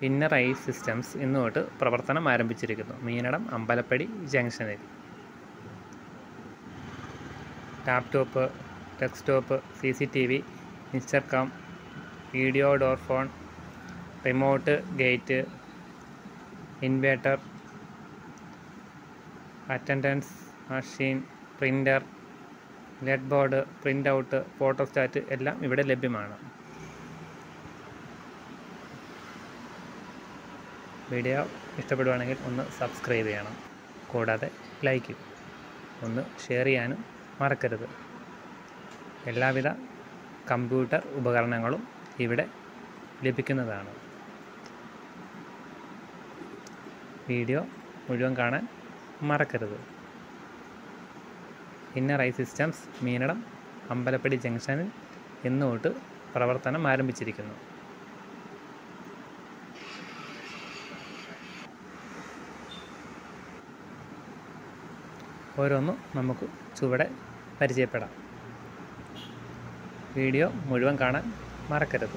inner eye systems ഇന്ന് തൊട്ട് പ്രവർത്തനം ആരംഭിച്ചിരിക്കുന്നു മീനടം അമ്പലപ്പടി ജംഗ്ഷനിൽ laptop desktop C C T V intercom video door phone remote gate inverter attendance machine printer LED board print out photostat എല്ലാം ഇവിടെ ലഭ്യമാണ് വീഡിയോ ഇഷ്ടപ്പെടുവാണെങ്കിൽ ഒന്ന് സബ്സ്ക്രൈബ് ചെയ്യണം കൂടാതെ ലൈക്ക് ഒന്ന് ഷെയർ ചെയ്യാനും മറക്കരുത് എല്ലാവിധ കമ്പ്യൂട്ടർ ഉപകരണങ്ങളും ഇവിടെ ലഭിക്കുന്നതാണ് വീഡിയോ മുഴുവൻ കാണാൻ മറക്കരുത് inner eye systems Meenadam Ambalappady ജംഗ്ഷനിൽ ഇന്ന് തൊട്ട് പ്രവർത്തനം ആരംഭിച്ചിരിക്കുന്നു ഓരോന്നും നമുക്ക് ചുവടെ പരിചയപ്പെടാം വീഡിയോ മുഴുവൻ കാണാൻ മറക്കരുത്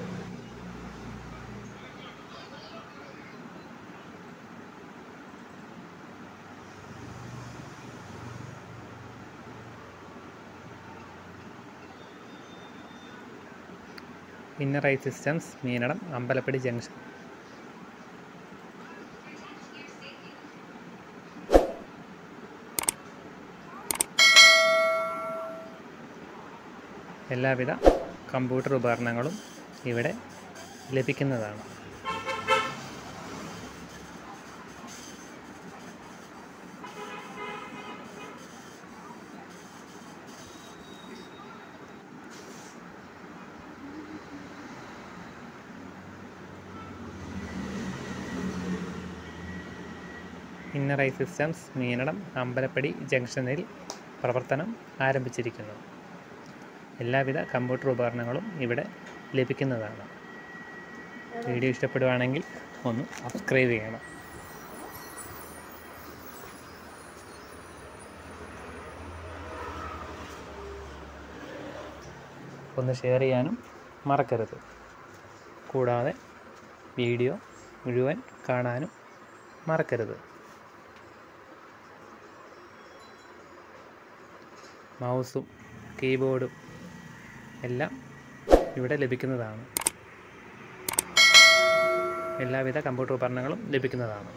inner eye systems Meenadam Ambalappady junction എല്ലാവിധ കമ്പ്യൂട്ടർ ഉപകരണങ്ങളും ഇവിടെ ലഭിക്കുന്നതാണ് inner eye systems Meenadam Ambalappady ജംഗ്ഷനിൽ പ്രവർത്തനം ആരംഭിച്ചിരിക്കുന്നു എല്ലാവിധ കമ്പ്യൂട്ടർ ഉപകരണങ്ങളും ഇവിടെ ലഭിക്കുന്നതാണ് വീഡിയോ ഇഷ്ടപ്പെടുവാണെങ്കിൽ ഒന്ന് സബ്സ്ക്രൈബ് ചെയ്യണം ഒന്ന് ഷെയർ ചെയ്യാനും മറക്കരുത് കൂടാതെ വീഡിയോ മുഴുവൻ കാണാനും മറക്കരുത് മൗസും കീബോർഡും എല്ലാം ഇവിടെ ലഭിക്കുന്നതാണ് എല്ലാവിധ കമ്പ്യൂട്ടർ ഉപകരണങ്ങളും ലഭിക്കുന്നതാണ്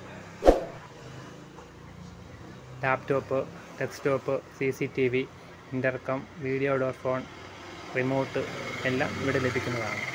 laptop desktop C C T V intercom video door phone remote എല്ലാം ഇവിടെ ലഭിക്കുന്നതാണ്